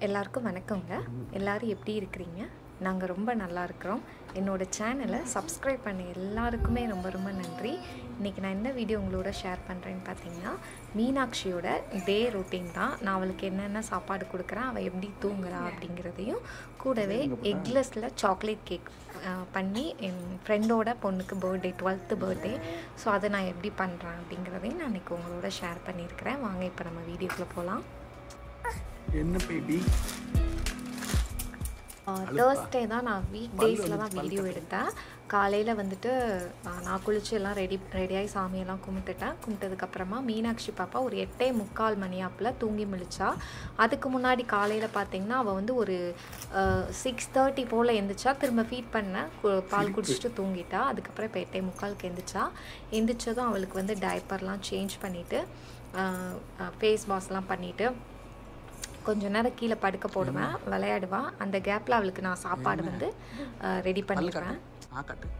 எல்லாருக்கும் வணக்கங்க எல்லாரும் எப்படி இருக்கிறீங்க நாங்கள் ரொம்ப நல்லா இருக்கிறோம் என்னோட சேனலை சப்ஸ்கிரைப் பண்ண எல்லாருக்குமே ரொம்ப ரொம்ப நன்றி இன்றைக்கி நான் என்ன வீடியோ உங்களோட ஷேர் பண்ணுறேன்னு பார்த்தீங்கன்னா மீனாட்சியோட டே ரொட்டீன் தான் நான் அவளுக்கு என்னென்ன சாப்பாடு கொடுக்குறேன் அவள் எப்படி தூங்குறா அப்படிங்கிறதையும் கூடவே எக்லெஸில் சாக்லேட் கேக் பண்ணி என் ஃப்ரெண்டோட பொண்ணுக்கு பர்த்டே டுவெல்த்து பர்த்டே ஸோ அதை நான் எப்படி பண்ணுறேன் அப்படிங்கிறதையும் நான் இன்றைக்கி உங்களோட ஷேர் பண்ணியிருக்கிறேன் வாங்க இப்போ நம்ம வீடியோக்குள்ளே போகலாம் என்ன பேபி தேர்ஸ்டே தான் நான் வீக் டேஸில் தான் வீடியோ எடுத்தேன் காலையில் வந்துட்டு ஆஹ், நான் குளிச்சு எல்லாம் ரெடி ரெடியாகி சாமியெல்லாம் கும்பிட்டுட்டேன் கும்பிட்டதுக்கப்புறமா மீனாட்சி பாப்பா ஒரு எட்டே முக்கால் மணி ஆப்பில் தூங்கி முழிச்சா அதுக்கு முன்னாடி காலையில் பார்த்தீங்கன்னா அவள் வந்து ஒரு சிக்ஸ் தேர்ட்டி போல் எந்திரிச்சா திரும்ப ஃபீட் பண்ணேன் கு- பால் குடிச்சிட்டு தூங்கிட்டா அதுக்கப்புறம் இப்போ எட்டே முக்காலுக்கு எந்திரிச்சா எந்திரிச்சதும் அவளுக்கு வந்து டைப்பர்லாம் சேஞ்ச் பண்ணிவிட்டு ஃபேஸ் வாஷ்லாம் பண்ணிவிட்டு கொஞ்ச நேரம் கீழே படுக்க போடுவேன் விளையாடுவா அந்த கேப்பில் அவளுக்கு நான் சாப்பாடு வந்து ரெடி பல்லு பண்ணிடுவேன் காட்டு ஆ காட்டு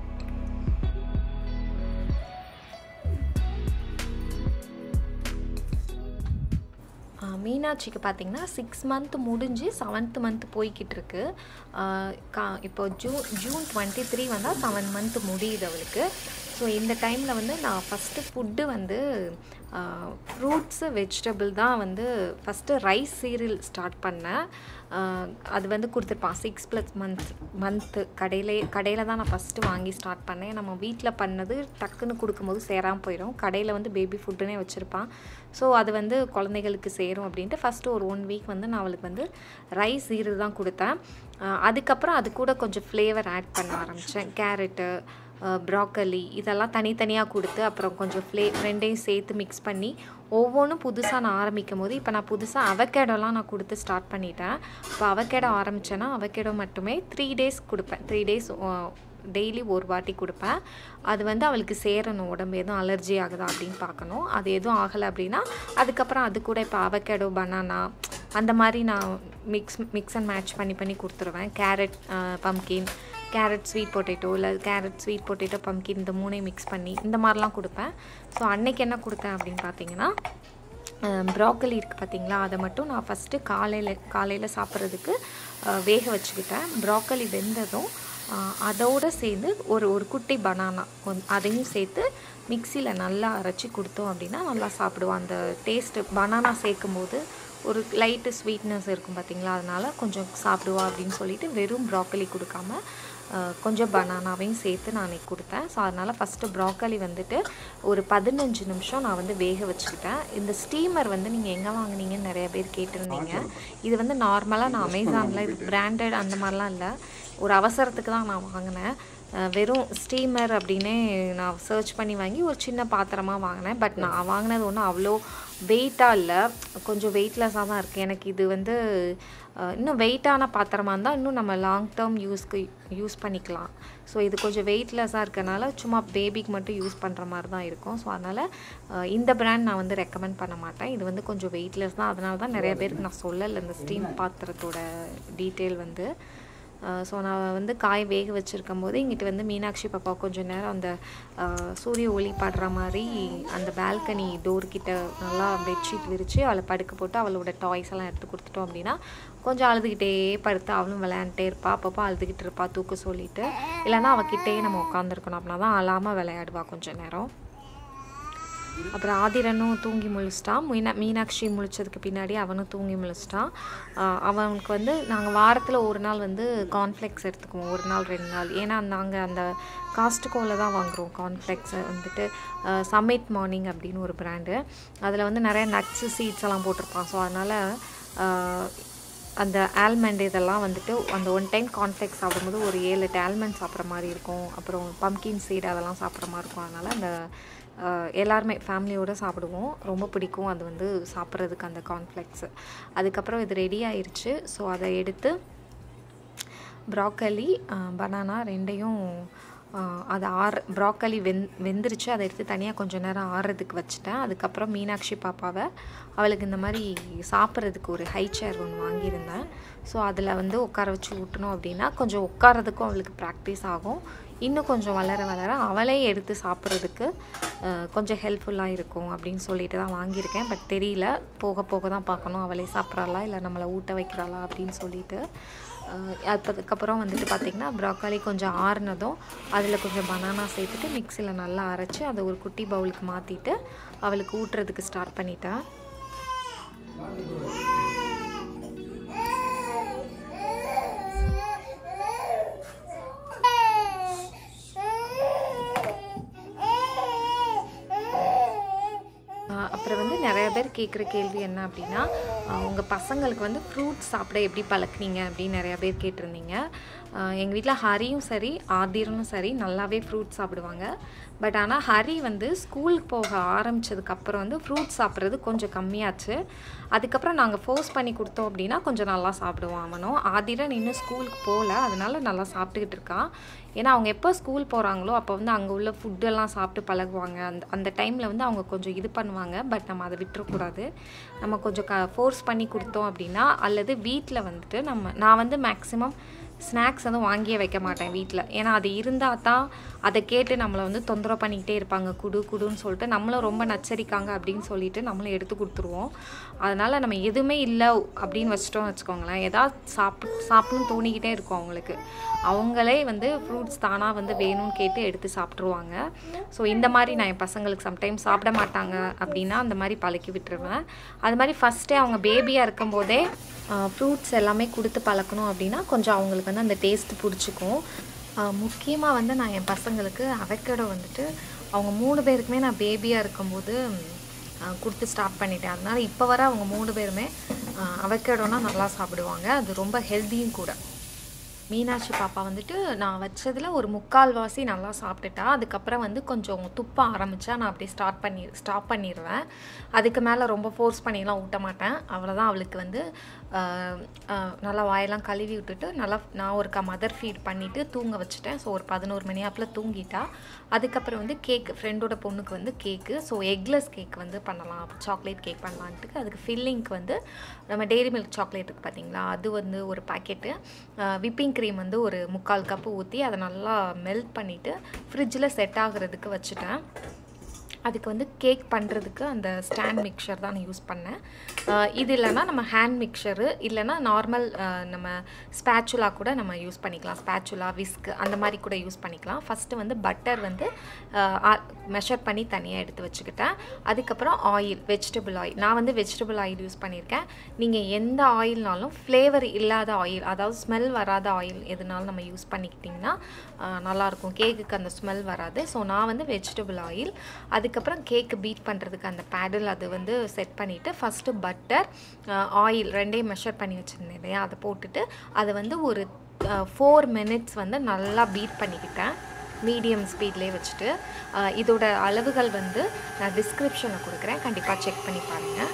ஆஹ் மீனாட்சிக்கு பார்த்தீங்கன்னா சிக்ஸ் மந்த் முடிஞ்சு செவன்த் மந்த் போய்கிட்டு இருக்கு ஆஹ் கா இப்போ ஜூன் ஜூன் டுவெண்ட்டி த்ரீ வந்தால் செவன் மந்த் முடியுது அவளுக்கு ஸோ இந்த டைமில் வந்து நான் ஃபஸ்ட்டு ஃபுட்டு வந்து ஃப்ரூட்ஸு வெஜிடபிள் தான் வந்து ஃபஸ்ட்டு ரைஸ் சீரியல் ஸ்டார்ட் பண்ணேன் ஆஹ் அது வந்து கொடுத்துருப்பான் சிக்ஸ் ப்ளஸ் மந்த் மந்த்து கடையிலே கடையில் தான் நான் ஃபஸ்ட்டு வாங்கி ஸ்டார்ட் பண்ணேன் நம்ம வீட்டில் பண்ணது டக்குன்னு கொடுக்கும்போது சேராமல் போயிடும் கடையில் வந்து பேபி ஃபுட்டுனே வச்சுருப்பான் ஸோ அது வந்து குழந்தைகளுக்கு சேரும் அப்படின்ட்டு ஃபஸ்ட்டு ஒரு ஒன் வீக் வந்து நான் அவளுக்கு வந்து ரைஸ் சீரியல் தான் கொடுத்தேன் ஆஹ் அதுக்கப்புறம் அது கூட கொஞ்சம் ஃப்ளேவர் ஆட் பண்ண ஆரம்பித்தேன் கேரட்டு ப்ராக்கலி இதெல்லாம் தனித்தனியாக கொடுத்து அப்புறம் கொஞ்சம் ஃப்ளே ரெண்டையும் சேர்த்து மிக்ஸ் பண்ணி ஒவ்வொன்றும் புதுசாக நான் ஆரம்பிக்கும் போது இப்போ நான் புதுசாக அவகேடோலாம் நான் கொடுத்து ஸ்டார்ட் பண்ணிட்டேன் இப்போ அவகேடோ ஆரம்பித்தேன்னா அவகேடோ மட்டுமே த்ரீ டேஸ் கொடுப்பேன் த்ரீ டேஸ் டெய்லி ஒரு வாட்டி கொடுப்பேன் அது வந்து அவளுக்கு சேரணும் உடம்பு எதுவும் அலர்ஜி ஆகுதா அப்படின்னு பார்க்கணும் அது எதுவும் ஆகலை அப்படின்னா அதுக்கப்புறம் அது கூட இப்போ அவகேடோ பனானா அந்த மாதிரி நான் மிக்ஸ் மிக்ஸ் அண்ட் மேட்ச் பண்ணி பண்ணி கொடுத்துருவேன் carrot pumpkin carrot sweet potato இல்லை கேரட் ஸ்வீட் பொட்டேட்டோ பம்கின் இந்த மூணையும் மிக்ஸ் பண்ணி இந்த மாதிரிலாம் கொடுப்பேன் ஸோ அன்னைக்கு என்ன கொடுத்தேன் அப்படின்னு பார்த்தீங்கன்னா ப்ராக்கலி இருக்குது பார்த்தீங்களா அதை மட்டும் நான் ஃபஸ்ட்டு காலையில் காலையில் சாப்பிட்றதுக்கு அஹ், வேக வச்சுக்கிட்டேன் ப்ராக்கலி வெந்ததும் அஹ், அதோட சேர்ந்து ஒரு ஒரு குட்டி பனானா அதையும் சேர்த்து மிக்சியில் நல்லா அரைச்சி கொடுத்தோம் அப்படின்னா நல்லா சாப்பிடுவோம் அந்த டேஸ்ட்டு பனானா சேர்க்கும் போது ஒரு லைட்டு ஸ்வீட்னஸ் இருக்கும் பார்த்தீங்களா அதனால கொஞ்சம் சாப்பிடுவா அப்படின்னு சொல்லிட்டு வெறும் ப்ராக்கலி கொடுக்காம அஹ், கொஞ்சம் பனானாவையும் சேர்த்து நான் அன்றைக்கி கொடுத்தேன் ஸோ அதனால் ஃபஸ்ட்டு ப்ராக்கலி வந்துட்டு ஒரு பதினஞ்சு நிமிஷம் நான் வந்து வேக வச்சுக்கிட்டேன் இந்த ஸ்டீமர் வந்து நீங்கள் எங்கே வாங்குனீங்கன்னு நிறைய பேர் கேட்டிருந்தீங்க இது வந்து நார்மலாக நான் அமேசானில் இது பிராண்டட் அந்த மாதிரிலாம் இல்லை ஒரு அவசரத்துக்கு தான் நான் வாங்கினேன் அஹ் வெறும் ஸ்டீமர் அப்படின்னே நான் சர்ச் பண்ணி வாங்கி ஒரு சின்ன பாத்திரமாக வாங்கினேன் பட் நான் வாங்கினது ஒன்றும் அவ்வளோ வெயிட்டாக இல்லை கொஞ்சம் வெயிட்லெஸ்ஸாக தான் இருக்குது எனக்கு இது வந்து அஹ், இன்னும் வெயிட்டான பாத்திரமா இருந்தால் இன்னும் நம்ம லாங் டேர்ம் யூஸ்க்கு யூஸ் பண்ணிக்கலாம் ஸோ இது கொஞ்சம் வெயிட்லெஸ்ஸாக இருக்கனால சும்மா பேபிக்கு மட்டும் யூஸ் பண்ணுற மாதிரி தான் இருக்கும் ஸோ அதனால் அஹ், இந்த பிராண்ட் நான் வந்து ரெக்கமெண்ட் பண்ண மாட்டேன் இது வந்து கொஞ்சம் வெயிட்லெஸ் தான் அதனால தான் நிறைய பேருக்கு நான் சொல்லலை இந்த ஸ்டீம் பாத்திரத்தோட டீட்டெயில் வந்து ஸோ நான் வந்து காய் வேக வச்சுருக்கும் போது இங்கிட்டு வந்து மீனாட்சி பாப்பா கொஞ்சம் நேரம் அந்த அஹ், சூரிய ஒளி படுற மாதிரி அந்த பால்கனி டோர் கிட்ட நல்லா பெட்ஷீட் விரித்து அவளை படுக்க போட்டு அவளோட டாய்ஸ் எல்லாம் எடுத்து கொடுத்துட்டோம் அப்படின்னா கொஞ்சம் அழுதுகிட்டே படுத்து அவளும் விளையாண்டுட்டே இருப்பா அப்பப்போ அழுதுகிட்டு இருப்பா தூக்க சொல்லிட்டு இல்லைன்னா அவகிட்டயே நம்ம உட்காந்துருக்கணும் அப்படின்னா தான் அழாமல் விளையாடுவா கொஞ்சம் நேரம் அப்புறம் ஆதிரனும் தூங்கி முழிச்சிட்டான் மீனா மீனாட்சி முழிச்சதுக்கு பின்னாடி அவனும் தூங்கி முழிச்சிட்டான் ஆஹ் அவனுக்கு வந்து நாங்கள் வாரத்தில் ஒரு நாள் வந்து கார்ன்ஃப்ளெக்ஸ் எடுத்துக்குவோம் ஒரு நாள் ரெண்டு நாள் ஏன்னா நாங்கள் அந்த காஸ்ட்கோவில் தான் வாங்குகிறோம் கார்ன்ஃப்ளெக்ஸ் வந்துட்டு சம்மிட் மார்னிங் அப்படின்னு ஒரு பிராண்டு அதில் வந்து நிறைய நட்ஸு சீட்ஸ் எல்லாம் போட்டிருப்பான் ஸோ அதனால் அந்த ஆல்மண்ட் இதெல்லாம் வந்துட்டு அந்த ஒன் டைம் கார்ன்ஃப்ளெக்ஸ் சாப்பிடும்போது ஒரு ஏழு எட்டு ஆல்மண்ட் சாப்பிட்ற மாதிரி இருக்கும் அப்புறம் பம்கின் சீடு அதெல்லாம் சாப்பிட்ற மாதிரி இருக்கும் அதனால் அந்த ஆஹ், எல்லாருமே ஃபேமிலியோடு சாப்பிடுவோம் ரொம்ப பிடிக்கும் அது வந்து சாப்பிட்றதுக்கு அந்த கார்ன்ஃப்ளெக்ஸு அதுக்கப்புறம் இது ரெடி ஆயிருச்சு ஸோ அதை எடுத்து ப்ராக்கலி பனானா ரெண்டையும் ஆஹ், அது ஆறு ப்ராக்கலி வெந் வெந்துருச்சு அதை எடுத்து தனியாக கொஞ்சம் நேரம் ஆறுறதுக்கு வச்சுட்டேன் அதுக்கப்புறம் மீனாட்சி பாப்பாவை அவளுக்கு இந்த மாதிரி சாப்பிட்றதுக்கு ஒரு ஹை சேர் ஒன்று வாங்கியிருந்தேன் ஸோ அதில் வந்து உட்கார வச்சு ஊட்டணும் அப்படின்னா கொஞ்சம் உட்காரதுக்கும் அவளுக்கு ப்ராக்டிஸ் ஆகும் இன்னும் கொஞ்சம் வளர வளர அவளே எடுத்து சாப்பிட்றதுக்கு அஹ், கொஞ்சம் ஹெல்ப்ஃபுல்லாக இருக்கும் அப்படின்னு சொல்லிட்டு தான் வாங்கியிருக்கேன் பட் தெரியல போக போக தான் பார்க்கணும் அவளே சாப்பிட்றாளா இல்லை நம்மளை ஊட்ட வைக்கிறாளா அப்படின்னு சொல்லிட்டு அஹ், அதுக்கப்புறம் வந்துட்டு பார்த்திங்கன்னா ப்ராக்காலி கொஞ்சம் ஆறுனதும் அதில் கொஞ்சம் பனானா சேர்த்துட்டு மிக்சியில் நல்லா அரைச்சி அதை ஒரு குட்டி பவுலுக்கு மாற்றிட்டு அவளுக்கு ஊட்டுறதுக்கு ஸ்டார்ட் பண்ணிட்டேன் ஆஹ் அப்புறம் வந்து நிறைய பேர் கேட்குற கேள்வி என்ன அப்படின்னா உங்கள் பசங்களுக்கு வந்து ஃப்ரூட்ஸ் சாப்பிட எப்படி பழக்குனீங்க அப்படின்னு நிறையா பேர் கேட்டிருந்தீங்க எங்கள் வீட்டில் ஹரியும் சரி ஆதிரனும் சரி நல்லாவே ஃப்ரூட்ஸ் சாப்பிடுவாங்க பட் ஆனால் ஹரி வந்து ஸ்கூலுக்கு போக ஆரம்பிச்சதுக்கப்புறம் வந்து ஃப்ரூட்ஸ் சாப்பிட்றது கொஞ்சம் கம்மியாச்சு அதுக்கப்புறம் நாங்கள் ஃபோர்ஸ் பண்ணி கொடுத்தோம் அப்படின்னா கொஞ்சம் நல்லா சாப்பிடுவான் அவனும் ஆதிரன் இன்னும் ஸ்கூலுக்கு போகல அதனால நல்லா சாப்பிட்டுக்கிட்டு இருக்கான் ஏன்னா அவங்க எப்போ ஸ்கூல் போகிறாங்களோ அப்போ வந்து அங்கே உள்ள ஃபுட்டெல்லாம் சாப்பிட்டு பழகுவாங்க அந்த அந்த டைமில் வந்து அவங்க கொஞ்சம் இது பண்ணுவாங்க பட் நம்ம அதை விட்டுறக்கூடாது நம்ம கொஞ்சம் க ஃபோர்ஸ் பண்ணி கொடுத்தோம் அப்படின்னா அல்லது வீட்டில் வந்துட்டு நம்ம நான் வந்து மேக்ஸிமம் ஸ்நாக்ஸ் வந்து வாங்கியே வைக்க மாட்டேன் வீட்டில் ஏன்னா அது இருந்தால் தான் அதை கேட்டு நம்மளை வந்து தொந்தரவு பண்ணிக்கிட்டே இருப்பாங்க குடு குடுன்னு சொல்லிட்டு நம்மளும் ரொம்ப நச்சரிக்காங்க அப்படின்னு சொல்லிட்டு நம்மளும் எடுத்து கொடுத்துருவோம் அதனால் நம்ம எதுவுமே இல்லை அப்படின்னு வச்சிட்டோம் வச்சுக்கோங்களேன் ஏதாவது சாப்பிட் சாப்பிடணும்னு தோணிக்கிட்டே இருக்கும் அவங்களுக்கு அவங்களே வந்து ஃப்ரூட்ஸ் தானாக வந்து வேணும்னு கேட்டு எடுத்து சாப்பிட்ருவாங்க ஸோ இந்த மாதிரி நான் என் பசங்களுக்கு சம்டைம்ஸ் சாப்பிட மாட்டாங்க அப்படின்னா அந்த மாதிரி பழக்கி விட்டுருவேன் அது மாதிரி ஃபஸ்ட்டே அவங்க பேபியாக இருக்கும்போதே ஃப்ரூட்ஸ் எல்லாமே கொடுத்து பழக்கணும் அப்படின்னா கொஞ்சம் அவங்களுக்கு வந்து அந்த டேஸ்ட் பிடிச்சிக்கும் முக்கியமாக வந்து நான் என் பசங்களுக்கு அவக்கடோ வந்துட்டு அவங்க மூணு பேருக்குமே நான் பேபியாக இருக்கும்போது ஆஹ் கொடுத்து ஸ்டார்ட் பண்ணிட்டேன் அதனால் இப்போ வர அவங்க மூணு பேருமே அவக்கடோனா நல்லா சாப்பிடுவாங்க அது ரொம்ப ஹெல்த்தியும் கூட மீனாட்சி பாப்பா வந்துட்டு நான் வச்சதில் ஒரு முக்கால் வாசி நல்லா சாப்பிட்டுட்டா அதுக்கப்புறம் வந்து கொஞ்சம் துப்ப ஆரம்பித்தா நான் அப்படியே ஸ்டார்ட் பண்ணி ஸ்டாப் பண்ணிடுவேன் அதுக்கு மேலே ரொம்ப ஃபோர்ஸ் பண்ணிலாம் ஊட்ட மாட்டேன் அவ்வளோதான் அவளுக்கு வந்து ஆஹ், ஆஹ், நல்லா வாயெல்லாம் கழுவி விட்டுட்டு நல்லா நான் ஒருக்கா மதர் ஃபீட் பண்ணிவிட்டு தூங்க வச்சுட்டேன் ஸோ ஒரு பதினோரு மணி ஆப்பில் தூங்கிட்டா அதுக்கப்புறம் வந்து கேக் ஃப்ரெண்டோட பொண்ணுக்கு வந்து கேக்கு ஸோ எக்லெஸ் கேக் வந்து பண்ணலாம் சாக்லேட் கேக் பண்ணலான்ட்டு அதுக்கு ஃபில்லிங்க்கு வந்து நம்ம டெய்ரி மில்க் சாக்லேட் இருக்குது பார்த்தீங்களா அது வந்து ஒரு பாக்கெட்டு விப்பிங் க்ரீம் வந்து ஒரு முக்கால் கப்பு ஊற்றி அதை நல்லா மெல்ட் பண்ணிவிட்டு ஃப்ரிட்ஜில் செட் ஆகுறதுக்கு வச்சுட்டேன் அதுக்கு வந்து கேக் பண்ணுறதுக்கு அந்த ஸ்டாண்ட் மிக்சர் தான் நான் யூஸ் பண்ணேன் அஹ் இது இல்லைன்னா நம்ம ஹேண்ட் மிக்சரு இல்லைன்னா நார்மல் நம்ம ஸ்பேச்சுலா கூட நம்ம யூஸ் பண்ணிக்கலாம் ஸ்பேச்சுலா விஸ்க் அந்த மாதிரி கூட யூஸ் பண்ணிக்கலாம் ஃபஸ்ட்டு வந்து பட்டர் வந்து மெஷர் பண்ணி தனியாக எடுத்து வச்சுக்கிட்டேன் அதுக்கப்புறம் ஆயில் வெஜிடபிள் ஆயில் நான் வந்து வெஜிடபிள் ஆயில் யூஸ் பண்ணியிருக்கேன் நீங்கள் எந்த ஆயில்னாலும் ஃப்ளேவர் இல்லாத ஆயில் அதாவது ஸ்மெல் வராத ஆயில் எதுனாலும் நம்ம யூஸ் பண்ணிக்கிட்டிங்கன்னா அஹ் நல்லாயிருக்கும் கேக்குக்கு அந்த ஸ்மெல் வராது ஸோ நான் வந்து வெஜிடபிள் ஆயில் அதுக்கப்புறம் கேக்கு பீட் பண்ணுறதுக்கு அந்த பேடல் அது வந்து செட் பண்ணிவிட்டு ஃபஸ்ட்டு பட்டர் ஆயில் ரெண்டையும் மெஷர் பண்ணி வச்சுருந்தேன் இல்லையா அதை போட்டுட்டு அதை வந்து ஒரு ஃபோர் மினிட்ஸ் வந்து நல்லா பீட் பண்ணிக்கிட்டேன் மீடியம் ஸ்பீட்லேயே வச்சுட்டு அஹ் இதோட அளவுகள் வந்து நான் டிஸ்கிரிப்ஷனில் கொடுக்குறேன் கண்டிப்பாக செக் பண்ணி பாருங்கள்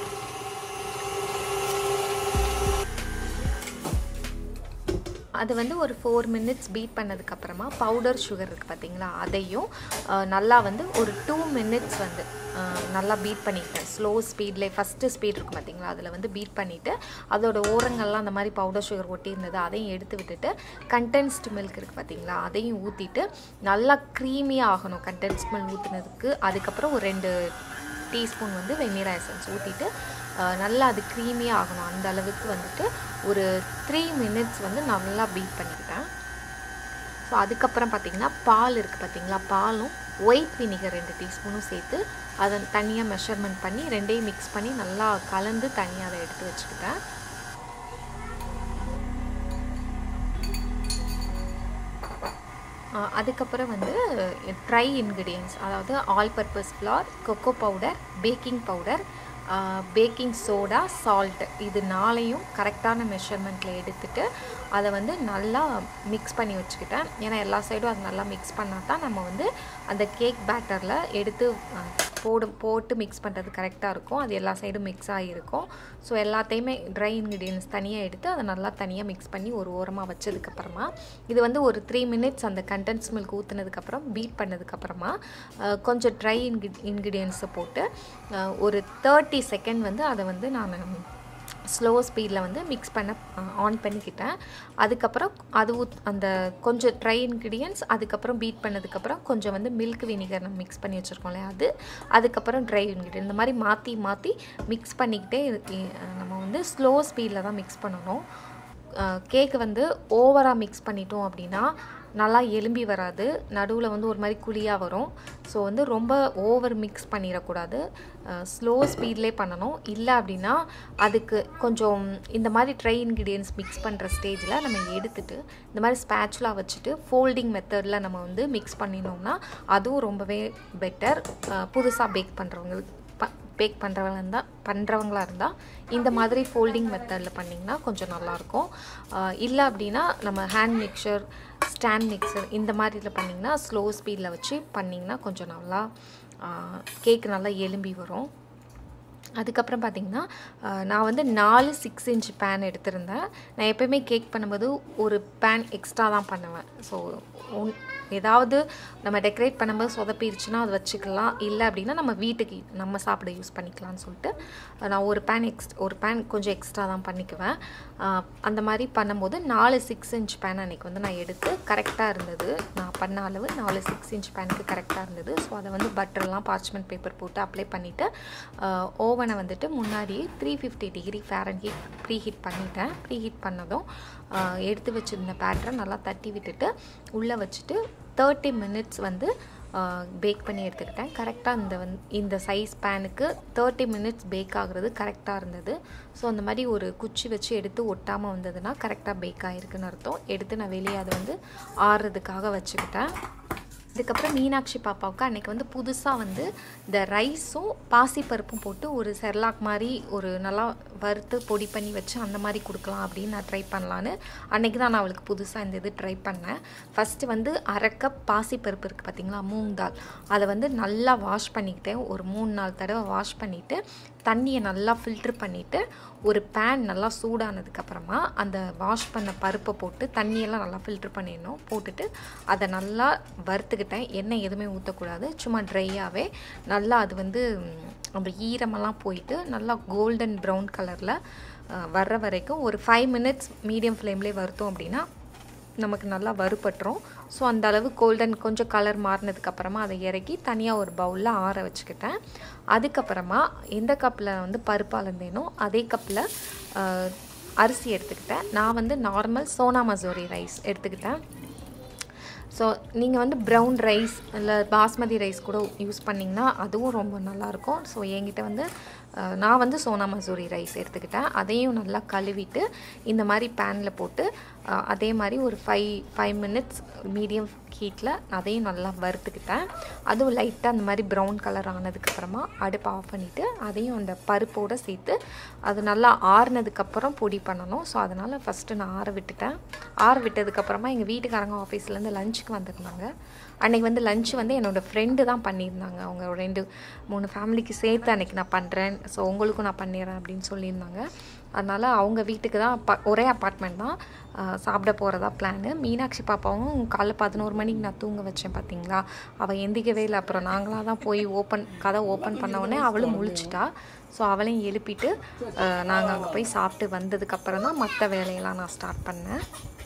அது வந்து ஒரு ஃபோர் மினிட்ஸ் பீட் பண்ணதுக்கப்புறமா பவுடர் சுகர் இருக்குது பார்த்தீங்களா அதையும் அஹ், நல்லா வந்து ஒரு டூ மினிட்ஸ் வந்து அஹ், நல்லா பீட் பண்ணிக்கிட்டேன் ஸ்லோ ஸ்பீட்லேயே ஃபஸ்ட்டு ஸ்பீட் இருக்கும் பார்த்தீங்களா அதில் வந்து பீட் பண்ணிவிட்டு அதோட ஓரங்கள்லாம் அந்த மாதிரி பவுடர் சுகர் ஒட்டி இருந்தது அதையும் எடுத்து விட்டுட்டு கண்டென்ஸ்டு மில்க் இருக்குது பார்த்தீங்களா அதையும் ஊற்றிட்டு நல்லா க்ரீமியாக ஆகணும் கண்டென்ஸ்ட் மில்க் ஊற்றுனதுக்கு அதுக்கப்புறம் ஒரு ரெண்டு டீஸ்பூன் வந்து வெந்நீரா எசன்ஸ் ஊற்றிட்டு நல்லா அது க்ரீமியாக ஆகணும் அந்த அளவுக்கு வந்துட்டு ஒரு த்ரீ மினிட்ஸ் வந்து நல்லா பீட் பண்ணிக்கிட்டேன் ஸோ அதுக்கப்புறம் பார்த்தீங்கன்னா பால் இருக்குது பார்த்தீங்களா பாலும் ஒயிட் வினிகர் ரெண்டு டீஸ்பூனும் சேர்த்து அதை தனியாக மெஷர்மெண்ட் பண்ணி ரெண்டையும் மிக்ஸ் பண்ணி நல்லா கலந்து தனியாக அதை எடுத்து வச்சுக்கிட்டேன் ஆஹ் அதுக்கப்புறம் வந்து ட்ரை இன்க்ரீடியன்ஸ் அதாவது all purpose flour cocoa powder baking powder baking soda salt இது நாளையும் கரெக்டான மெஷர்மெண்ட்டில் எடுத்துட்டு அதை வந்து நல்லா மிக்ஸ் பண்ணி வச்சுக்கிட்டேன் ஏன்னா எல்லா சைடும் அது நல்லா மிக்ஸ் பண்ணால் தான் நம்ம வந்து அந்த கேக் பேட்டரில் எடுத்து அஹ், போடு போட்டு மிக்ஸ் பண்ணுறது கரெக்டாக இருக்கும் அது எல்லா சைடும் மிக்ஸ் ஆகிருக்கும் ஸோ எல்லாத்தையுமே ட்ரை இன்க்ரீடியன்ஸ் தனியாக எடுத்து அதை நல்லா தனியாக மிக்ஸ் பண்ணி ஒரு ஓரமாக வச்சதுக்கப்புறமா இது வந்து ஒரு த்ரீ மினிட்ஸ் அந்த கண்டென்ஸ் மில்க் ஊற்றுனதுக்கப்புறம் பீட் பண்ணதுக்கப்புறமா அஹ், கொஞ்சம் ட்ரை இன்க்ரி இன்க்ரீடியன்ஸை போட்டு அஹ், ஒரு தேர்ட்டி செகண்ட் வந்து அதை வந்து நான் ஸ்லோ ஸ்பீடில் வந்து மிக்ஸ் பண்ண ஆன் பண்ணிக்கிட்டேன் அதுக்கப்புறம் அது ஊத் அந்த கொஞ்சம் ட்ரை இன்க்ரீடியன்ஸ் அதுக்கப்புறம் பீட் பண்ணதுக்கப்புறம் கொஞ்சம் வந்து மில்க் வினிகர் நம்ம மிக்ஸ் பண்ணி வச்சுருக்கோம் இல்லையா அது அதுக்கப்புறம் ட்ரை இன்க்ரீடியன்ட் இந்த மாதிரி மாற்றி மாற்றி மிக்ஸ் பண்ணிக்கிட்டே இருக்கு. நம்ம வந்து ஸ்லோ ஸ்பீடில் தான் மிக்ஸ் பண்ணணும் கேக்கு வந்து ஓவராக மிக்ஸ் பண்ணிட்டோம் அப்படின்னா நல்லா எலும்பி வராது நடுவில் வந்து ஒரு மாதிரி குழியாக வரும் ஸோ வந்து ரொம்ப ஓவர் மிக்ஸ் பண்ணிடக்கூடாது ஸ்லோ ஸ்பீட்லேயே பண்ணணும் இல்லை அப்படின்னா அதுக்கு கொஞ்சம் இந்த மாதிரி ட்ரை இன்க்ரீடியன்ஸ் மிக்ஸ் பண்ணுற ஸ்டேஜில் நம்ம எடுத்துட்டு இந்த மாதிரி ஸ்பேச்சுலாக வச்சுட்டு ஃபோல்டிங் மெத்தடில் நம்ம வந்து மிக்ஸ் பண்ணினோம்னா அதுவும் ரொம்பவே பெட்டர் புதுசாக பேக் பண்ணுறவங்களுக்கு ப பேக் பண்ணுறவங்க இருந்தால் பண்ணுறவங்களா இருந்தால் இந்த மாதிரி ஃபோல்டிங் மெத்தடில் பண்ணிங்கன்னா கொஞ்சம் நல்லாயிருக்கும் இல்லை அப்படின்னா நம்ம ஹேண்ட் மிக்சர் ஸ்டாண்ட் மிக்சர் இந்த மாதிரியில் பண்ணிங்கன்னா ஸ்லோ ஸ்பீடில் வச்சு பண்ணிங்கன்னா கொஞ்சம் நல்லா கேக் நல்லா எலும்பி வரும் அதுக்கப்புறம் பார்த்திங்கன்னா நான் வந்து நாலு சிக்ஸ் இன்ச் பேன் எடுத்திருந்தேன் நான் எப்போயுமே கேக் பண்ணும்போது ஒரு பேன் எக்ஸ்ட்ரா தான் பண்ணுவேன் ஸோ ஒன் ஏதாவது நம்ம டெக்கரேட் பண்ணும்போது சொதப்பிடுச்சுன்னா அது வச்சுக்கலாம் இல்லை அப்படின்னா நம்ம வீட்டுக்கு நம்ம சாப்பிட யூஸ் பண்ணிக்கலாம்னு சொல்லிட்டு நான் ஒரு பேன் எக்ஸ் ஒரு பேன் கொஞ்சம் எக்ஸ்ட்ரா தான் பண்ணிக்குவேன் ஆஹ் அந்த மாதிரி பண்ணும்போது நாலு சிக்ஸ் இன்ச் பேன் அன்றைக்கி வந்து நான் எடுத்து கரெக்டாக இருந்தது நான் பண்ண அளவு நாலு சிக்ஸ் இன்ச் பேனுக்கு கரெக்டாக இருந்தது ஸோ அதை வந்து பட்டர்லாம் பார்ச்மெண்ட் பேப்பர் போட்டு அப்ளை பண்ணிவிட்டு ஓவனை வந்துட்டு முன்னாடியே three fifty degree Fahrenheit preheat பண்ணிட்டேன் ப்ரீ ஹீட் பண்ணதும் ஆஹ் எடுத்து வச்சுருந்த பேட்டரை நல்லா தட்டி விட்டுட்டு உள்ளே வச்சுட்டு தேர்ட்டி மினிட்ஸ் வந்து பேக் பண்ணி எடுத்துக்கிட்டேன் கரெக்டாக இந்த வந் இந்த சைஸ் பேனுக்கு தேர்ட்டி மினிட்ஸ் பேக் ஆகுறது கரெக்டாக இருந்தது ஸோ அந்த மாதிரி ஒரு குச்சி வச்சு எடுத்து ஒட்டாமல் வந்ததுன்னா கரெக்டாக பேக் ஆகிருக்குன்னு அர்த்தம் எடுத்து நான் வெளியே அதை வந்து ஆறுறதுக்காக வச்சுக்கிட்டேன் இதுக்கப்புறம் மீனாட்சி பாப்பாவுக்கு அன்றைக்கி வந்து புதுசாக வந்து இந்த ரைஸும் பாசிப்பருப்பும் போட்டு ஒரு செர்லாக் மாதிரி ஒரு நல்லா வறுத்து பொடி பண்ணி வச்சு அந்த மாதிரி கொடுக்கலாம் அப்படின்னு நான் ட்ரை பண்ணலான்னு அன்றைக்கி தான் நான் அவளுக்கு புதுசாக இந்த இது ட்ரை பண்ணேன் ஃபஸ்ட்டு வந்து அரை கப் பாசிப்பருப்பு இருக்குது பார்த்தீங்களா மூங் தால் அதை வந்து நல்லா வாஷ் பண்ணிக்கிட்டேன் ஒரு மூணு நாலு தடவை வாஷ் பண்ணிவிட்டு தண்ணியை நல்லா ஃபில்ட்ரு பண்ணிவிட்டு ஒரு பேன் நல்லா சூடானதுக்கப்புறமா அந்த வாஷ் பண்ண பருப்பை போட்டு தண்ணியெல்லாம் நல்லா ஃபில்ட்ரு பண்ணிடணும் போட்டுட்டு அதை நல்லா வறுத்துக்கிட்டேன் எண்ணெய் எதுவுமே ஊற்றக்கூடாது சும்மா ட்ரையாகவே நல்லா அது வந்து ம், அந்த ஈரமெல்லாம் போயிட்டு நல்லா கோல்டன் ப்ரௌன் கலரில் வர்ற வரைக்கும் ஒரு ஃபைவ் மினிட்ஸ் மீடியம் ஃப்ளேம்லேயே வறுத்தோம் அப்படின்னா நமக்கு நல்லா வறுபட்டுரும் ஸோ அந்த அளவு கோல்டன் கொஞ்சம் கலர் மாறினதுக்கப்புறமா அதை இறக்கி தனியாக ஒரு பவுலில் ஆற வச்சுக்கிட்டேன் அதுக்கப்புறமா எந்த கப்பில் வந்து பருப்பு அளந்தேனோ அதே கப்பில் அரிசி எடுத்துக்கிட்டேன் நான் வந்து நார்மல் சோனா மசூரி ரைஸ் எடுத்துக்கிட்டேன் ஸோ நீங்கள் வந்து ப்ரௌன் ரைஸ் இல்லை பாஸ்மதி ரைஸ் கூட யூஸ் பண்ணிங்கன்னா அதுவும் ரொம்ப நல்லாயிருக்கும் ஸோ என்கிட்ட வந்து அஹ், நான் வந்து சோனா மசூரி ரைஸ் எடுத்துக்கிட்டேன் அதையும் நல்லா கழுவிட்டு இந்த மாதிரி பேனில் போட்டு அஹ், அதே மாதிரி ஒரு ஃபைவ் ஃபைவ் மினிட்ஸ் மீடியம் ஹீட்டில் அதையும் நல்லா வறுத்துக்கிட்டேன் அதுவும் லைட்டாக அந்த மாதிரி ப்ரௌன் கலர் ஆனதுக்கப்புறமா அடுப்பை ஆஃப் பண்ணிவிட்டு அதையும் அந்த பருப்போடு சேர்த்து அது நல்லா ஆறுனதுக்கப்புறம் பொடி பண்ணணும் ஸோ அதனால் ஃபஸ்ட்டு நான் ஆற விட்டுட்டேன் ஆற விட்டதுக்கப்புறமா எங்கள் வீட்டுக்காரங்க ஆஃபீஸ்லேருந்து லஞ்சுக்கு வந்திருந்தாங்க அன்றைக்கி வந்து லஞ்ச் வந்து என்னோடய ஃப்ரெண்டு தான் பண்ணியிருந்தாங்க அவங்க ஒரு ரெண்டு மூணு ஃபேமிலிக்கு சேர்த்து அன்றைக்கி நான் பண்ணுறேன் ஸோ உங்களுக்கும் நான் பண்ணிடுறேன் அப்படின்னு சொல்லியிருந்தாங்க அதனால் அவங்க வீட்டுக்கு தான் ப ஒரே அப்பார்ட்மெண்ட் தான் ஆஹ் சாப்பிட போகிறதா பிளானு மீனாட்சி பாப்பாவும் காலைல பதினோரு மணிக்கு நான் தூங்க வச்சேன் பார்த்தீங்களா அவள் எந்திக்கவே இல்லை அப்புறம் நாங்களாக தான் போய் ஓப்பன் கதை ஓப்பன் பண்ண உடனே அவளும் முழிச்சிட்டா ஸோ அவளையும் எழுப்பிட்டு நாங்கள் அங்கே போய் சாப்பிட்டு வந்ததுக்கப்புறம் தான் மற்ற வேலையெல்லாம் நான் ஸ்டார்ட் பண்ணேன்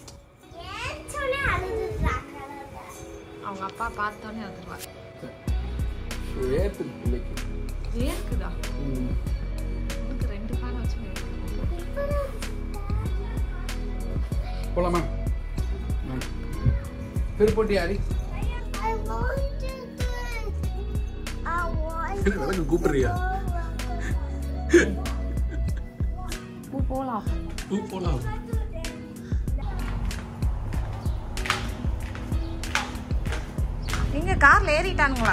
அவங்க அப்பா பார்த்தோன்னே வந்துடுவார் வேர்த்துக்கு பிள்ளைக்கு வேர்க்குதா ம். உனக்கு ரெண்டு ஃபேன் வச்சு போலாமா ம். திருப்பட்டி அடி விளக்கு கூப்பிடுறியா போகலாம் பூ போலாம் எங்க கார்ல ஏறிட்டானுங்களா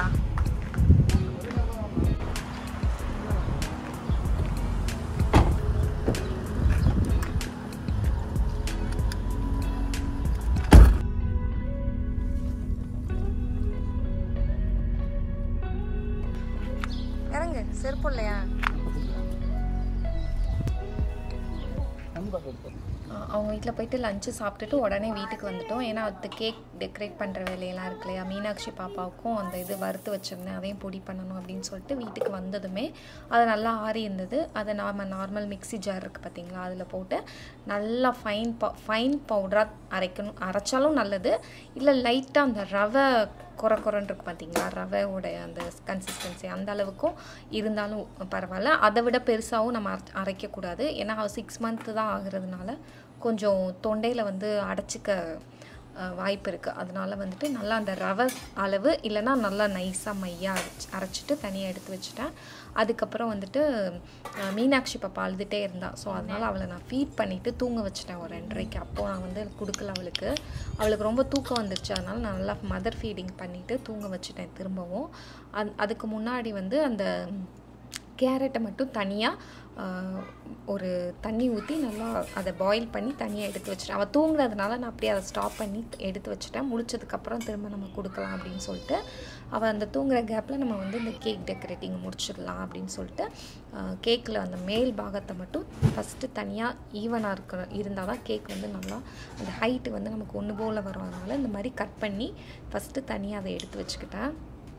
இறங்கு செருப்பு இல்லையா நண்பா அஹ் அவங்க வீட்டில் போயிட்டு லஞ்சு சாப்பிட்டுட்டு உடனே வீட்டுக்கு வந்துட்டோம் ஏன்னா அது கேக் டெக்கரேட் பண்ணுற வேலையெல்லாம் இருக்கு இல்லையா மீனாட்சி பாப்பாவுக்கும் அந்த இது வறுத்து வச்சுருந்தேன் அதையும் பொடி பண்ணணும் அப்படின்னு சொல்லிட்டு வீட்டுக்கு வந்ததுமே அது நல்லா ஆறி இருந்தது அதை நாம நார்மல் மிக்ஸி ஜார் இருக்குது பார்த்தீங்களா அதில் போட்டு நல்லா ஃபைன் ப ஃபைன் பவுடராக அரைக்கணும் அரைச்சாலும் நல்லது இல்லை லைட்டாக அந்த ரவை குறை குறைன்னு இருக்கு பார்த்தீங்களா ரவையோடைய அந்த கன்சிஸ்டன்சி அந்த அளவுக்கும் இருந்தாலும் பரவாயில்ல அதை விட பெருசாகவும் நம்ம அரைச் அரைக்கக்கூடாது ஏன்னா சிக்ஸ் மந்த்து தான் ஆகுறதுனால கொஞ்சம் தொண்டையில் வந்து அடைச்சிக்க அஹ், வாய்ப்பு இருக்குது அதனால வந்துட்டு நல்லா அந்த ரவை அளவு இல்லைன்னா நல்லா நைஸாக மையாக அரைச்சி அரைச்சிட்டு தனியாக எடுத்து வச்சுட்டேன் அதுக்கப்புறம் வந்துட்டு அஹ், மீனாட்சி பாப்பா அழுதுகிட்டே இருந்தா ஸோ அதனால் அவளை நான் ஃபீட் பண்ணிவிட்டு தூங்க வச்சுட்டேன் ஒரு ரெண்டரைக்கு அப்போது நான் வந்து கொடுக்கல அவளுக்கு அவளுக்கு ரொம்ப தூக்கம் வந்துருச்சு அதனால் நான் நல்லா மதர் ஃபீடிங் பண்ணிவிட்டு தூங்க வச்சுட்டேன் திரும்பவும் அந் அதுக்கு முன்னாடி வந்து அந்த கேரட்டை மட்டும் தனியாக ஒரு தண்ணி ஊற்றி நல்லா அதை பாயில் பண்ணி தனியாக எடுத்து வச்சுட்டேன் அவள் தூங்குறதுனால நான் அப்படியே அதை ஸ்டாப் பண்ணி எடுத்து வச்சுட்டேன் முடிச்சதுக்கப்புறம் திரும்ப நம்ம கொடுக்கலாம் அப்படின்னு சொல்லிட்டு அவள் அந்த தூங்குற கேப்பில் நம்ம வந்து இந்த கேக் டெக்கரேட்டிங் முடிச்சிடலாம் அப்படின்னு சொல்லிட்டு கேக்கில் அந்த மேல் பாகத்தை மட்டும் ஃபஸ்ட்டு தனியாக ஈவனாக இருக்கிற இருந்தால் தான் கேக் வந்து நல்லா அந்த ஹைட்டு வந்து நமக்கு ஒன்று போல் வரும் அதனால இந்த மாதிரி கட் பண்ணி ஃபஸ்ட்டு தனியாக அதை எடுத்து வச்சுக்கிட்டேன்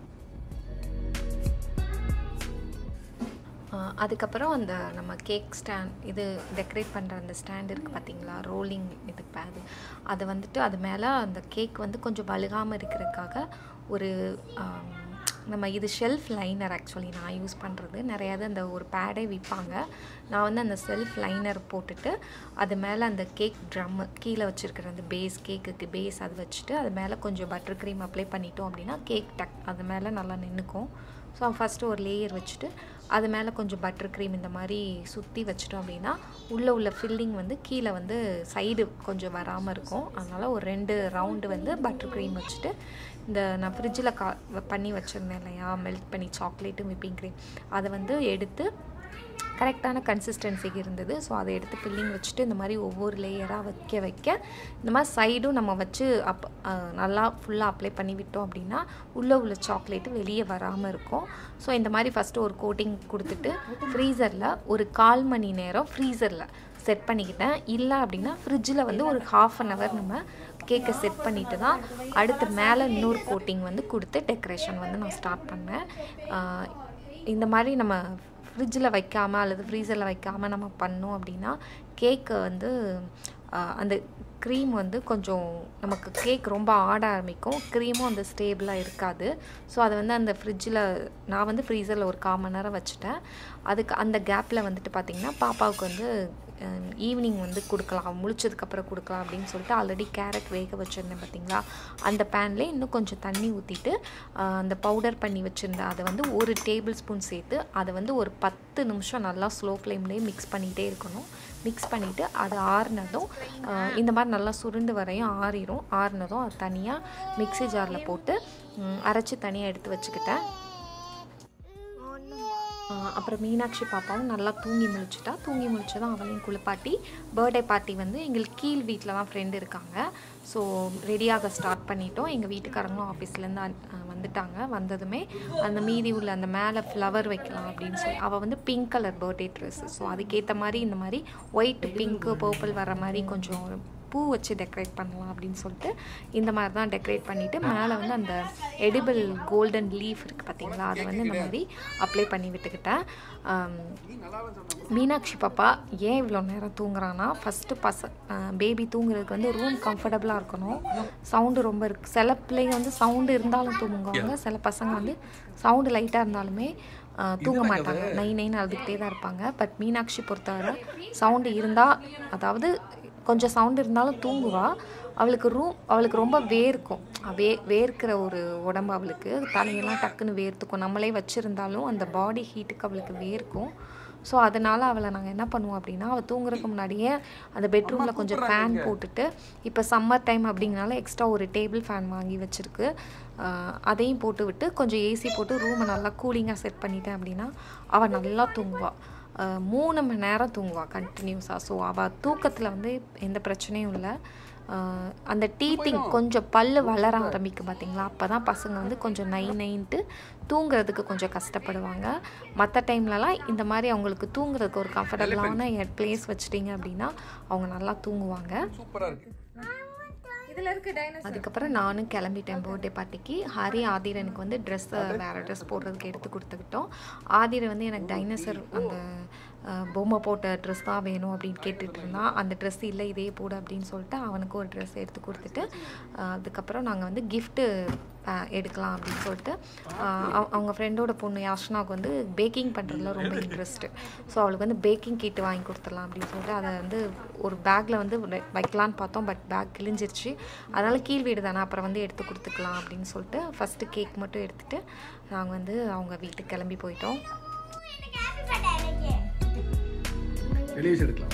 ஆஹ் அதுக்கப்புறம் அந்த நம்ம கேக் ஸ்டாண்ட் இது டெக்கரேட் பண்ணுற அந்த ஸ்டாண்ட் இருக்குது பார்த்தீங்களா ரோலிங் இது பேது அதை வந்துட்டு அது மேலே அந்த கேக் வந்து கொஞ்சம் வழுகாமல் இருக்கிறதுக்காக ஒரு ஆம், நம்ம இது ஷெல்ஃப் லைனர் ஆக்சுவலி நான் யூஸ் பண்ணுறது நிறையாது அந்த ஒரு பேடே விற்பாங்க நான் வந்து அந்த செல்ஃப் லைனர் போட்டுட்டு அது மேலே அந்த கேக் ட்ரம்மு கீழே வச்சுருக்கிற அந்த பேஸ் கேக்குக்கு பேஸ் அது வச்சுட்டு அது மேலே கொஞ்சம் பட்டர் க்ரீம் அப்ளை பண்ணிட்டோம் அப்படின்னா கேக் டக் அது மேலே நல்லா நின்றுக்கும் ஸோ ஃபஸ்ட்டு ஒரு லேயர் வச்சுட்டு அது மேலே கொஞ்சம் பட்டர் க்ரீம் இந்த மாதிரி சுற்றி வச்சிட்டோம் அப்படின்னா உள்ளே உள்ள ஃபில்லிங் வந்து கீழே வந்து சைடு கொஞ்சம் வராமல் இருக்கும் அதனால் ஒரு ரெண்டு ரவுண்டு வந்து பட்டர் க்ரீம் வச்சுட்டு இந்த நான் ஃப்ரிட்ஜில் கா பண்ணி வச்சுருந்தேன் இல்லையா மெல்ட் பண்ணி சாக்லேட்டும் விப்பிங் க்ரீம் அதை வந்து எடுத்து கரெக்டான கன்சிஸ்டன்சிக்கு இருந்தது ஸோ அதை எடுத்து ஃபில்லிங் வச்சுட்டு இந்த மாதிரி ஒவ்வொரு லேயராக வைக்க வைக்க இந்த மாதிரி சைடும் நம்ம வச்சு அப் அஹ் நல்லா ஃபுல்லாக அப்ளை பண்ணி விட்டோம் அப்படின்னா உள்ளே உள்ள சாக்லேட்டு வெளியே வராமல் இருக்கும் ஸோ இந்த மாதிரி ஃபஸ்ட்டு ஒரு கோட்டிங் கொடுத்துட்டு ஃப்ரீசரில் ஒரு கால் மணி நேரம் ஃப்ரீசரில் செட் பண்ணிக்கிட்டேன் இல்லை அப்படின்னா ஃப்ரிட்ஜில் வந்து ஒரு ஹாஃப் அன் ஹவர் நம்ம கேக்கை செட் பண்ணிட்டு தான் அடுத்து மேலே இன்னொரு கோட்டிங் வந்து கொடுத்து டெக்கரேஷன் வந்து நான் ஸ்டார்ட் பண்ணேன் ஆஹ் இந்த மாதிரி நம்ம ஃப்ரிட்ஜில் வைக்காமல் அல்லது ஃப்ரீசரில் வைக்காமல் நம்ம பண்ணோம் அப்படின்னா கேக்கு வந்து ஆஹ் அந்த க்ரீம் வந்து கொஞ்சம் நமக்கு கேக் ரொம்ப ஆட ஆரம்பிக்கும் க்ரீமும் அந்த ஸ்டேபிளாக இருக்காது ஸோ அதை வந்து அந்த ஃப்ரிட்ஜில் நான் வந்து ஃப்ரீசரில் ஒரு கால் மணி நேரம் வச்சுட்டேன் அதுக்கு அந்த கேப்பில் வந்துட்டு பார்த்திங்கன்னா பாப்பாவுக்கு வந்து ஈவினிங் வந்து கொடுக்கலாம் முழிச்சதுக்கப்புறம் கொடுக்கலாம் அப்படின்னு சொல்லிட்டு ஆல்ரெடி கேரட் வேக வச்சுருந்தேன் பார்த்தீங்களா அந்த பேன்லேயே இன்னும் கொஞ்சம் தண்ணி ஊற்றிட்டு அந்த பவுடர் பண்ணி வச்சுருந்தேன் அதை வந்து ஒரு டேபிள் ஸ்பூன் சேர்த்து அதை வந்து ஒரு பத்து நிமிஷம் நல்லா ஸ்லோ ஃப்ளேம்லேயே மிக்ஸ் பண்ணிகிட்டே இருக்கணும் மிக்ஸ் பண்ணிவிட்டு அது ஆறுனதும் ஆஹ் இந்த மாதிரி நல்லா சுருண்டு வரையும் ஆறிடும் ஆறுனதும் அது தனியாக மிக்ஸி ஜாரில் போட்டு ம், அரைச்சி தனியாக எடுத்து வச்சுக்கிட்டேன் ஆஹ் அப்புறம் மீனாட்சி பாப்பாவும் நல்லா தூங்கி முழிச்சிட்டா தூங்கி முழிச்சதும் அவளையும் குளிப்பாட்டி பர்த்டே பார்ட்டி வந்து எங்களுக்கு கீழ் வீட்டில் தான் ஃப்ரெண்டு இருக்காங்க ஸோ ரெடியாக ஸ்டார்ட் பண்ணிட்டோம் எங்கள் வீட்டுக்காரங்களும் ஆஃபீஸ்லேருந்து வந்துட்டாங்க வந்ததுமே அந்த மீதி உள்ள அந்த மேலே ஃப்ளவர் வைக்கலாம் அப்படின்னு சொல்லி அவள் வந்து pink colour birthday dress so அதுக்கேற்ற மாதிரி இந்த மாதிரி ஒயிட் பிங்க்கு பர்பிள் வர மாதிரி கொஞ்சம் பூ வச்சு டெக்கரேட் பண்ணலாம் அப்படின்னு சொல்லிட்டு இந்த மாதிரி தான் டெக்கரேட் பண்ணிவிட்டு மேலே வந்து அந்த எடிபிள் கோல்டன் லீஃப் இருக்குது பார்த்தீங்களா அதை வந்து இந்த மாதிரி அப்ளை பண்ணி விட்டுக்கிட்டேன் ஆம், மீனாட்சி பாப்பா ஏன் இவ்வளோ நேரம் தூங்குறான்னா ஃபஸ்ட்டு பச பேபி தூங்குறதுக்கு வந்து ரூம் கம்ஃபர்டபுளாக இருக்கணும் சவுண்டு ரொம்ப இருக்கு சில பிள்ளைங்க வந்து சவுண்டு இருந்தாலும் தூங்குவாங்க சில பசங்க வந்து சவுண்டு லைட்டாக இருந்தாலுமே ஆஹ், தூங்க மாட்டாங்க நை நைன்னு அழுதுகிட்டே தான் இருப்பாங்க பட் மீனாட்சி பொறுத்தவரை சவுண்டு இருந்தால் அதாவது கொஞ்சம் சவுண்ட் இருந்தாலும் தூங்குவா அவளுக்கு ரூம் அவளுக்கு ரொம்ப வேர்க்கும் வே வேர்க்கிற ஒரு உடம்பு அவளுக்கு தலையெல்லாம் டக்குன்னு வேர்த்துக்கும் நம்மளே வச்சுருந்தாலும் அந்த பாடி ஹீட்டுக்கு அவளுக்கு வேர்க்கும் ஸோ அதனால் அவளை நாங்கள் என்ன பண்ணுவோம் அப்படின்னா அவள் தூங்குறதுக்கு முன்னாடியே அந்த பெட்ரூமில் கொஞ்சம் ஃபேன் போட்டுட்டு இப்போ சம்மர் டைம் அப்படிங்கனால எக்ஸ்ட்ரா ஒரு டேபிள் ஃபேன் வாங்கி வச்சுருக்கு ஆஹ் அதையும் போட்டு விட்டு கொஞ்சம் ஏசி போட்டு ரூமை நல்லா கூலிங்காக செட் பண்ணிட்டேன் அப்படின்னா அவள் நல்லா தூங்குவாள் அஹ், மூணு மணி நேரம் தூங்குவாள் கண்டினியூஸாக ஸோ அவள் தூக்கத்தில் வந்து எந்த பிரச்சனையும் இல்லை அஹ், அந்த டீத்திங் கொஞ்சம் பல்லு வளர ஆரம்பிக்கும் பார்த்தீங்களா அப்போ தான் பசங்க வந்து கொஞ்சம் நை நைன்ட்டு தூங்குறதுக்கு கொஞ்சம் கஷ்டப்படுவாங்க மற்ற டைம்லலாம் இந்த மாதிரி அவங்களுக்கு தூங்குறதுக்கு ஒரு கம்ஃபர்டபுளான பிளேஸ் வச்சிட்டிங்க அப்படின்னா அவங்க நல்லா தூங்குவாங்க சூப்பரா இருக்கு இதில் இருக்க டைனோசர் அதுக்கப்புறம் நானும் கிளம்பிட்டேன் பர்த்டே பார்ட்டிக்கு ஹரி ஆதிரனுக்கு வந்து ட்ரெஸ் வேறு ட்ரெஸ் போடுறதுக்கு எடுத்து கொடுத்துக்கிட்டோம் ஆதிரை வந்து எனக்கு டைனோசர் அந்த அஹ், பொம்மை போட்ட ட்ரெஸ் தான் வேணும் அப்படின்னு கேட்டுட்டு இருந்தான் அந்த ட்ரெஸ் இல்லை இதே போடு அப்படின்னு சொல்லிட்டு அவனுக்கு ஒரு ட்ரெஸ் எடுத்து கொடுத்துட்டு அஹ், அதுக்கப்புறம் நாங்கள் வந்து கிஃப்ட்டு எடுக்கலாம் அப்படின்னு சொல்லிட்டு அஹ், அவ- அவங்க ஃப்ரெண்டோட பொண்ணு யாஷ்னாவுக்கு வந்து பேக்கிங் பண்ணுறதுல ரொம்ப இன்ட்ரெஸ்ட்டு ஸோ அவளுக்கு வந்து பேக்கிங் கிட்டு வாங்கி கொடுத்துடலாம் அப்படின்னு சொல்லிட்டு அதை வந்து ஒரு பேக்கில் வந்து வை- வைக்கலான்னு பார்த்தோம் பட் பேக் கிழிஞ்சிருச்சு அதனால் கீழ் வீடு தானே அப்புறம் வந்து எடுத்து கொடுத்துக்கலாம் அப்படின்னு சொல்லிட்டு ஃபஸ்ட்டு கேக் மட்டும் எடுத்துகிட்டு நாங்கள் வந்து அவங்க வீட்டுக்கு கிளம்பி போயிட்டோம் வெளியே வச்சு எடுக்கலாம்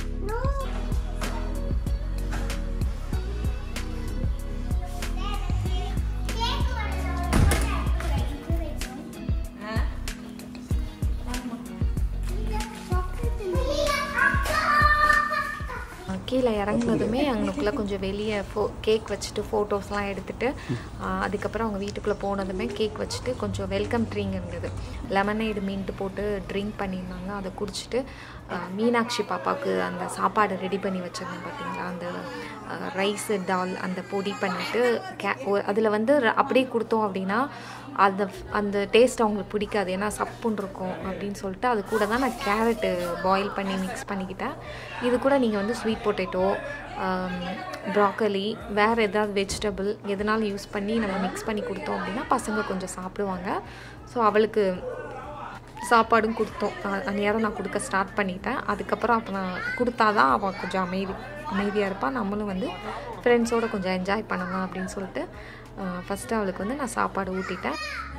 அஹ் கீழே இறங்குனதுமே அங்கனுக்குள்ளே கொஞ்சம் வெளியே ஃபோ கேக் வச்சுட்டு ஃபோட்டோஸ்லாம் எடுத்துட்டு அஹ் அதுக்கப்புறம் அவங்க வீட்டுக்குள்ளே போனதுமே கேக் வச்சுட்டு கொஞ்சம் வெல்கம் ட்ரிங்க் இருந்தது லெமனேடு மீன்ட்டு போட்டு ட்ரிங்க் பண்ணியிருந்தாங்க அதை குடிச்சிட்டு அஹ் மீனாட்சி பாப்பாவுக்கு அந்த சாப்பாடு ரெடி பண்ணி வச்சிருந்தேன் பார்த்தீங்களா அந்த ரைஸு டால் அந்த பொடி பண்ணிவிட்டு கே அதில் வந்து ர- அப்படியே கொடுத்தோம் அப்படின்னா அந்த அந்த டேஸ்ட் அவங்களுக்கு பிடிக்காது ஏன்னா சப்புன்னு இருக்கும் அப்படின்னு சொல்லிட்டு அது கூட தான் நான் கேரட்டு பாயில் பண்ணி மிக்ஸ் பண்ணிக்கிட்டேன் இது கூட நீங்கள் வந்து ஸ்வீட் பொட்டேட்டோ ப்ராக்கலி வேறு ஏதாவது வெஜிடபிள் எதனாலும் யூஸ் பண்ணி நம்ம மிக்ஸ் பண்ணி கொடுத்தோம் அப்படின்னா பசங்க கொஞ்சம் சாப்பிடுவாங்க ஸோ அவளுக்கு சாப்பாடும் கொடுத்தோம் அ- அந்நேரம் நான் கொடுக்க ஸ்டார்ட் பண்ணிட்டேன் அதுக்கப்புறம் அப்போ நான் கொடுத்தா தான் அவள் கொஞ்சம் அமைதி அமைதியாக இருப்பாள் நம்மளும் வந்து ஃப்ரெண்ட்ஸோடு கொஞ்சம் என்ஜாய் பண்ணலாம் அப்படின்னு சொல்லிட்டு ஃபஸ்ட்டு அவளுக்கு வந்து நான் சாப்பாடு ஊட்டிட்டேன்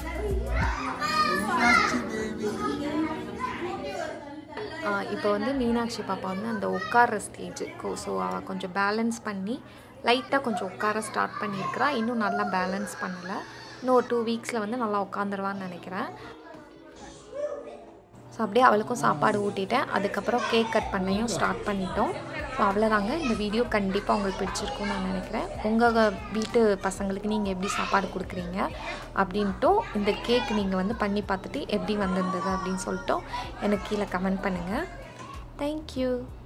இப்போ வந்து மீனாட்சி பாப்பா வந்து அந்த உட்கார்ற ஸ்டேஜ் ஸோ அவள் கொஞ்சம் பேலன்ஸ் பண்ணி லைட்டாக கொஞ்சம் உட்கார ஸ்டார்ட் பண்ணியிருக்கிறா இன்னும் நல்லா பேலன்ஸ் பண்ணலை இன்னும் ஒரு டூ வீக்ஸில் வந்து நல்லா உட்காந்துருவான்னு நினைக்கிறேன் ஸோ அப்படியே அவளுக்கும் சாப்பாடு ஊட்டிட்டேன் அதுக்கப்புறம் கேக் கட் பண்ணையும் ஸ்டார்ட் பண்ணிட்டோம் ஸோ அவ்வளோதாங்க இந்த வீடியோ கண்டிப்பாக உங்களுக்கு பிடிச்சிருக்கும்னு நான் நினைக்கிறேன் உங்கள் வீட்டு பசங்களுக்கு நீங்கள் எப்படி சாப்பாடு கொடுக்குறீங்க அப்படின்ட்டும் இந்த கேக் நீங்கள் வந்து பண்ணி பார்த்துட்டு எப்படி வந்திருந்தது அப்படின்னு சொல்லிட்டும் எனக்கு கீழே கமெண்ட் பண்ணுங்கள் தேங்க்யூ